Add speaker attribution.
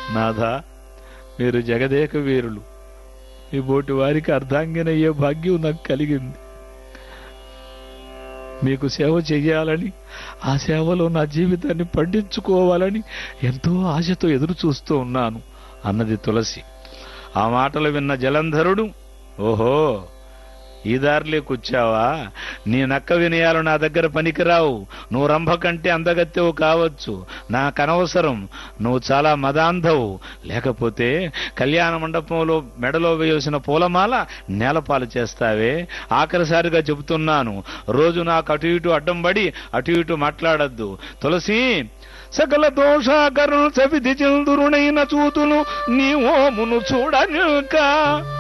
Speaker 1: నాథా మీరు జగదేక వీరులు మీ బోటి వారికి అర్ధాంగినయ్యే భాగ్యం నాకు కలిగింది మీకు సేవ చెయ్యాలని ఆ సేవలో నా జీవితాన్ని పండించుకోవాలని ఎంతో ఆశతో ఎదురు చూస్తూ ఉన్నాను అన్నది తులసి ఆ మాటలు విన్న జలంధరుడు ఓహో ఈ దారిలో కూర్చావా నీ నక్క వినయాలు నా దగ్గర పనికిరావు నువ్వు రంభ కంటే అందగత్తెవు కావచ్చు నాకనవసరం నువ్వు చాలా మదాంధవు లేకపోతే కళ్యాణ మండపంలో మెడలో వేసిన పూలమాల నేలపాలు చేస్తావే ఆఖరిసారిగా చెబుతున్నాను రోజు నాకు అటు ఇటు అడ్డం పడి అటు ఇటు మాట్లాడద్దు తులసి సకల దోషాకరులు సవిధి చందురునైన చూతులు నీ ఓమును చూడనిక